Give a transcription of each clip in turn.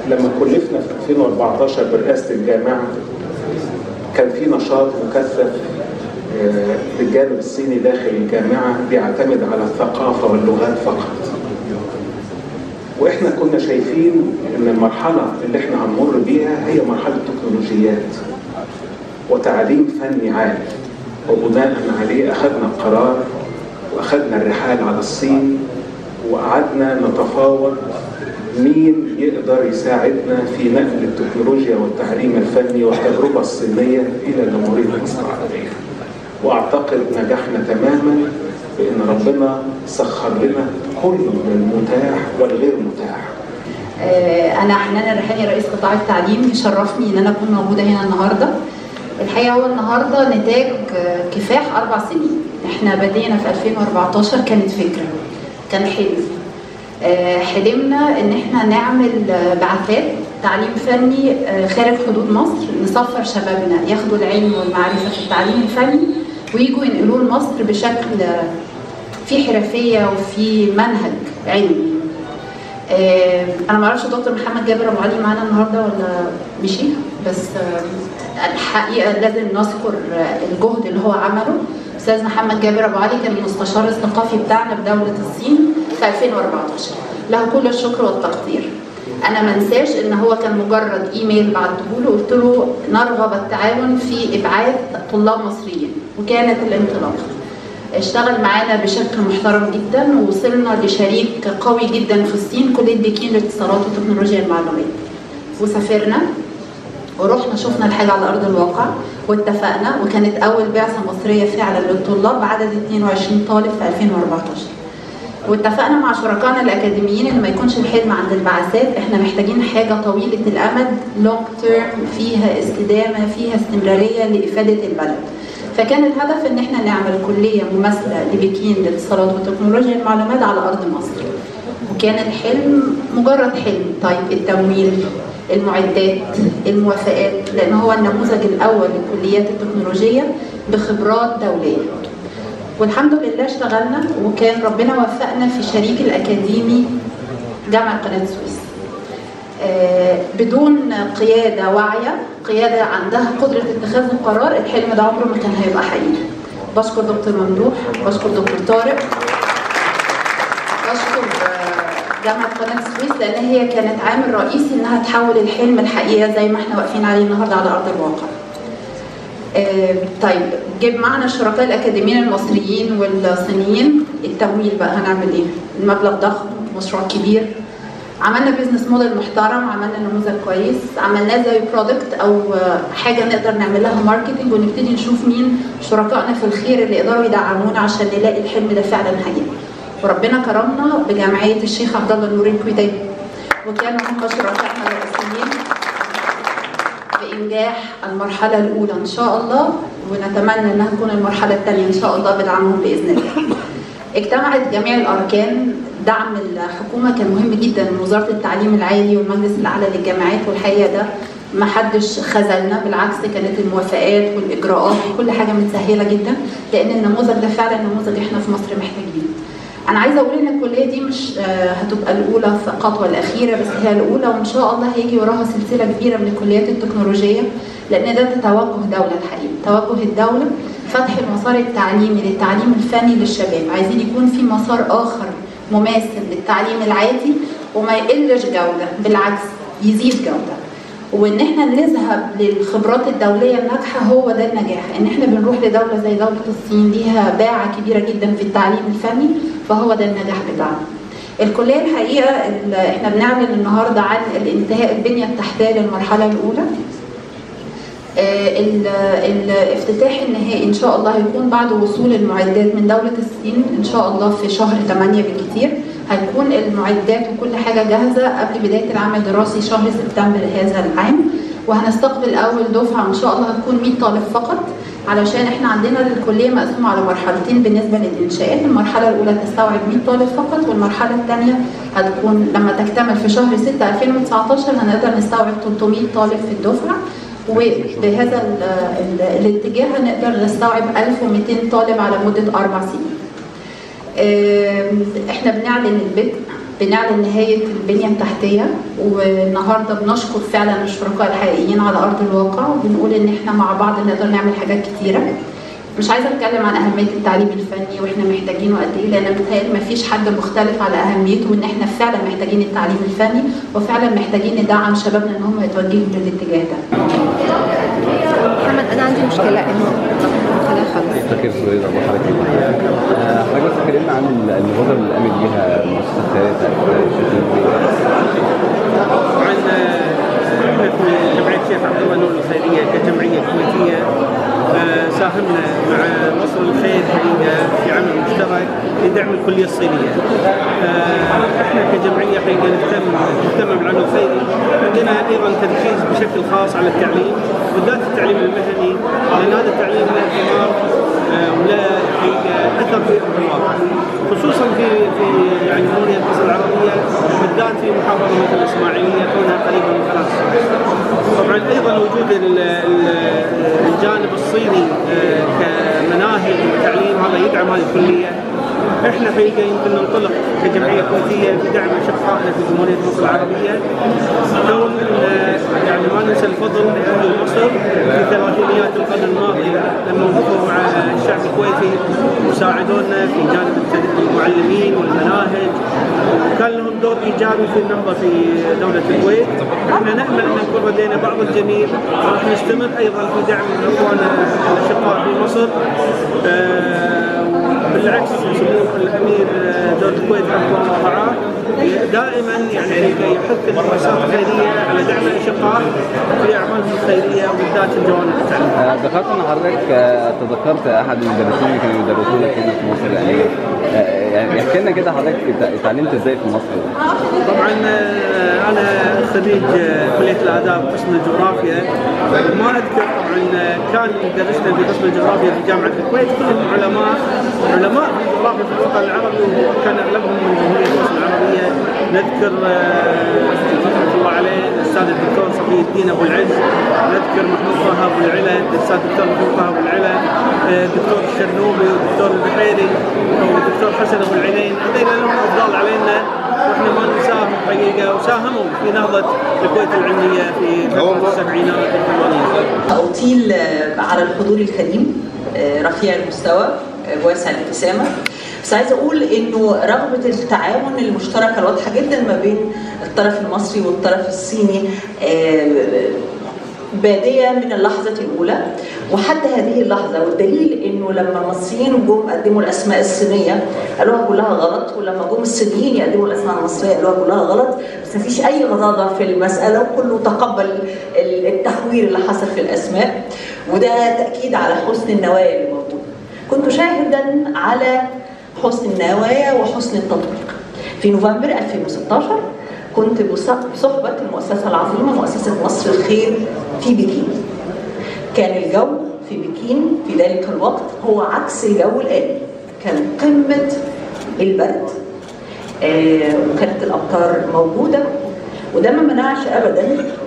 لما كلفنا في 2014 برئاسة الجامعة كان في نشاط مكثف آه، للجانب الصيني داخل الجامعة بيعتمد على الثقافة واللغات فقط واحنا كنا شايفين ان المرحلة اللي احنا هنمر بيها هي مرحلة تكنولوجيات وتعليم فني عالي وبناء عليه اخذنا القرار واخذنا الرحال على الصين وقعدنا نتفاوض مين يقدر يساعدنا في نقل التكنولوجيا والتعليم الفني والتجربة الصينية إلى جمهورية مصر العربية وأعتقد نجحنا تماما بأن ربنا سخر لنا كل المتاح والغير متاح آه، انا حنان الريحاني رئيس قطاع التعليم يشرفني ان انا اكون موجوده هنا النهارده الحقيقه هو النهارده نتاج آه، كفاح اربع سنين احنا بدينا في 2014 كانت فكره كان حلم آه، حلمنا ان احنا نعمل آه، بعثات تعليم فني آه، خارج حدود مصر نسفر شبابنا ياخدوا العلم والمعرفه في التعليم الفني ويجوا ينقلوه لمصر بشكل آه، في حرفيه وفي منهج علمي آه، انا ما اعرفش دكتور محمد جابر ابو علي معانا النهارده ولا مشي بس آه، الحقيقه لازم نذكر آه، الجهد اللي هو عمله استاذ محمد جابر ابو علي كان المستشار الثقافي بتاعنا في دوله الصين في 2014 له كل الشكر والتقدير انا ما انساش ان هو كان مجرد ايميل بعته له قلت له نرغب التعاون في ابعاث طلاب مصريين وكانت الانطلاقه اشتغل معانا بشكل محترم جدا ووصلنا لشريك قوي جدا في الصين كليه بكين للاتصالات وتكنولوجيا المعلومات وسافرنا ورحنا شفنا الحاجه على ارض الواقع واتفقنا وكانت اول بعثه مصريه فعلا للطلاب بعدد 22 طالب في 2014 واتفقنا مع شركائنا الاكاديميين ان ما يكونش الحلم عند البعثات احنا محتاجين حاجه طويله الامد لونج تيرم فيها استدامه فيها استمراريه لافاده البلد فكان الهدف ان احنا نعمل كليه مماثله لبكين للاتصالات وتكنولوجيا المعلومات على ارض مصر وكان الحلم مجرد حلم طيب التمويل المعدات الموافقات لان هو النموذج الاول للكليات التكنولوجيه بخبرات دوليه والحمد لله اشتغلنا وكان ربنا وفقنا في شريك الاكاديمي جامعه قناه السويس آه، بدون قياده واعيه قياده عندها قدره اتخاذ القرار الحلم ده عمره ما كان هيبقى حقيقي بشكر دكتور ممدوح بشكر دكتور طارق بشكر آه، جامعه قناه السويس لان هي كانت عامل رئيسي انها تحول الحلم الحقيقه زي ما احنا واقفين عليه النهارده على ارض الواقع آه، طيب جيب معنا الشركاء الاكاديميين المصريين والصينيين التمويل بقى هنعمل ايه؟ المبلغ ضخم مشروع كبير عملنا بيزنس موديل محترم عملنا نموذج كويس عملناه زي برودكت او آه، حاجه نقدر نعمل لها ماركتنج ونبتدي نشوف مين شركائنا في الخير اللي يقدروا يدعمونا عشان نلاقي الحلم ده فعلا حقيقي وربنا كرمنا بجمعيه الشيخ عبد الله النوري الكويتي وكانوا هم شركائنا الرئيسيين بإنجاح المرحلة الأولى إن شاء الله ونتمنى إنها تكون المرحلة الثانية إن شاء الله بدعمهم بإذن الله. اجتمعت جميع الأركان دعم الحكومة كان مهم جدا من وزارة التعليم العالي والمجلس الأعلى للجامعات والحقيقة ده ما حدش خذلنا بالعكس كانت الموافقات والإجراءات وكل حاجة متسهلة جدا لأن النموذج ده فعلا نموذج إحنا في مصر محتاجينه. انا عايزه اقول ان الكليه دي مش آه، هتبقى الاولى فقط والاخيره بس هي الاولى وان شاء الله هيجي وراها سلسله كبيره من الكليات التكنولوجيه لان ده توجه دوله الحقيقه توجه الدوله فتح المسار التعليمي للتعليم الفني للشباب عايزين يكون في مسار اخر مماثل للتعليم العادي وما يقلش جوده بالعكس يزيد جوده وان احنا نذهب للخبرات الدوليه الناجحه هو ده النجاح ان احنا بنروح لدوله زي دوله الصين ليها باعه كبيره جدا في التعليم الفني فهو ده النجاح بتاعنا الكليه الحقيقه ال- احنا بنعلن النهارده عن الانتهاء البنيه التحتيه للمرحله الاولى آه، ال- الافتتاح النهائي ان شاء الله هيكون بعد وصول المعدات من دوله الصين ان شاء الله في شهر 8 بالكثير هتكون المعدات وكل حاجه جاهزه قبل بدايه العام الدراسي شهر سبتمبر هذا العام وهنستقبل اول دفعه ان شاء الله هتكون 100 طالب فقط علشان احنا عندنا الكليه مقسومه على مرحلتين بالنسبه للانشاءات المرحله الاولى تستوعب 100 طالب فقط والمرحله الثانيه هتكون لما تكتمل في شهر 6 2019 هنقدر نستوعب 300 طالب في الدفعه وبهذا ال ال الاتجاه هنقدر نستوعب 1200 طالب على مده اربع سنين. آم، احنا بنعلن البدء بنعلن نهاية البنية التحتية والنهاردة بنشكر فعلا الشركاء الحقيقيين على أرض الواقع وبنقول إن إحنا مع بعض نقدر نعمل حاجات كتيرة مش عايزة أتكلم عن أهمية التعليم الفني وإحنا محتاجينه قد إيه لأن متهيألي مفيش حد مختلف على أهميته وإن إحنا فعلا محتاجين التعليم الفني وفعلا محتاجين ندعم شبابنا إن هم يتوجهوا للاتجاه ده. محمد انا عندي مشكله انه خلينا خالص فاكر سويد ابو حضرتك آه، حضرتك بس اتكلمنا عن المبادره اللي قامت بيها المؤسسه الخيريه بتاعت الشيخ طبعا احنا في جمعيه الشيخ عبد الله نور الخيريه كجمعيه كويتيه آه، ساهمنا مع مصر الخير حقيقه في عمل مشترك لدعم الكليه الصينيه. آه، احنا كجمعيه حقيقه نهتم نهتم بالعمل الخيري عندنا ايضا تركيز بشكل خاص على التعليم بالذات التعليم المهني لان هذا التعليم له ثمار آه، وله حقيقه اثر في ارض الواقع خصوصا في في يعني جمهوريه مصر العربيه بالذات في محافظه مثل الاسماعيليه كونها قريبه من فرنسا. طبعا ايضا وجود ال- ال- الجانب الصيني آه، كمناهج وتعليم هذا يدعم هذه الكليه. احنا حقيقه يمكن ننطلق كجمعيه كويتيه في دعم اشقائنا في جمهوريه مصر العربيه كون آه، يعني ما ننسى الفضل لاهل مصر في ثلاثينيات القرن الماضي لما وقفوا مع الشعب الكويتي وساعدونا في جانب التد- المعلمين والمناهج وكان لهم دور ايجابي في النهضه في دوله الكويت احنا نامل ان يكون لدينا بعض الجميل راح نستمر ايضا في دعم اخواننا الاشقاء في مصر آه، بالعكس سمو الامير آه، دولة الكويت رحمه الله ورعاه دائما يعني حقيقة يحث المؤسسات الخيريه على دعم الاشقاء في اعمالهم الخيريه وبالذات الجوانب التعليميه. آه، ذكرت ان حضرتك آه، تذكرت احد المدرسين اللي كانوا يدرسوا لك هنا في مصر يعني آه، يعني احكي لنا كده حضرتك ات- اتعلمت ازاي في مصر؟ طبعا آه، انا خريج آه، كليه الاداب قسم الجغرافيا ما اذكر طبعا آه، كان يدرسنا في قسم الجغرافيا في جامعه الكويت كلهم علماء علماء في الجغرافيا في الوطن العربي وكان اغلبهم من جمهوريه مصر العربيه نذكر آه، رحمه الله عليه الاستاذ الدكتور صفي الدين ابو العز نذكر محمود طه ابو العلا الاستاذ الدكتور محمود طه ابو العلا آه، الدكتور الشرنوبي والدكتور البحيري والدكتور حسن ابو العينين هذول لهم افضال علينا واحنا ما ننساهم حقيقه وساهموا في نهضه الكويت العلميه في فتره السبعينات والثمانينات. أطيل آه، على الحضور الكريم آه، رفيع المستوى آه، واسع الابتسامة بس عايزة أقول إنه رغبة التعاون المشتركة الواضحة جدا ما بين الطرف المصري والطرف الصيني آه، بادية من اللحظة الأولى وحتى هذه اللحظة والدليل إنه لما المصريين جم قدموا الأسماء الصينية قالوها كلها غلط ولما جم الصينيين يقدموا الأسماء المصرية قالوها كلها غلط بس مفيش أي غضاضة في المسألة وكله تقبل ال- التحوير اللي حصل في الأسماء وده تأكيد على حسن النوايا اللي موجودة كنت شاهدا على حسن النوايا وحسن التطبيق في نوفمبر 2016 كنت بص- بصحبة المؤسسة العظيمة مؤسسة مصر الخير في بكين كان الجو في بكين في ذلك الوقت هو عكس الجو الآن كان قمة البرد آه، وكانت الأمطار موجودة وده ما منعش أبدا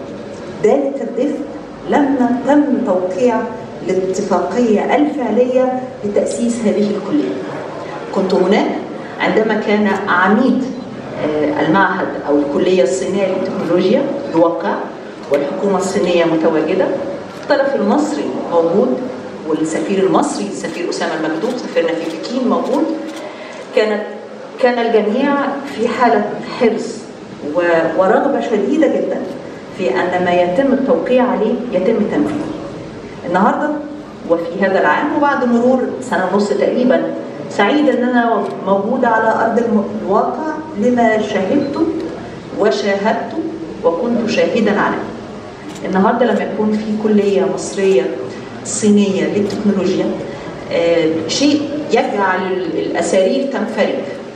ذلك الدفء لما تم توقيع الاتفاقية الفعلية لتأسيس هذه الكلية كنت هناك عندما كان عميد آه، المعهد أو الكلية الصينية للتكنولوجيا يوقع والحكومة الصينية متواجدة الطرف المصري موجود والسفير المصري السفير أسامة المكتوب سفيرنا في بكين موجود كانت كان الجميع في حالة حرص و- ورغبة شديدة جدا في أن ما يتم التوقيع عليه يتم تنفيذه النهارده وفي هذا العام وبعد مرور سنه ونص تقريبا سعيده ان انا موجوده على ارض الم- الواقع لما شهدته وشاهدته وكنت شاهدا عليه. النهارده لما يكون في كليه مصريه صينيه للتكنولوجيا آه، شيء يجعل ال- الاسارير تنفرج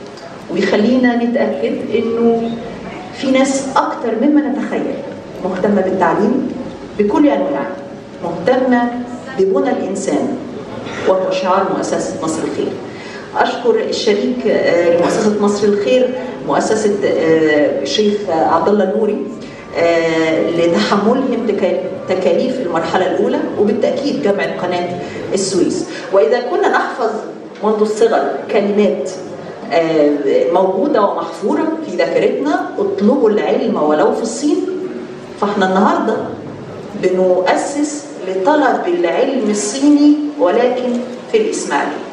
ويخلينا نتاكد انه في ناس اكتر مما نتخيل مهتمه بالتعليم بكل انواعه مهتمه ببنى الانسان وهو شعار مؤسسه مصر الخير. اشكر الشريك آه، لمؤسسه مصر الخير مؤسسه آه، الشيخ آه، عبد الله النوري آه، لتحملهم تكا- تكاليف المرحله الاولى وبالتاكيد جامعه قناه السويس واذا كنا نحفظ منذ الصغر كلمات آه، موجوده ومحفوره في ذاكرتنا اطلبوا العلم ولو في الصين فاحنا النهارده بنؤسس لطلب العلم الصيني ولكن في الاسماعيليه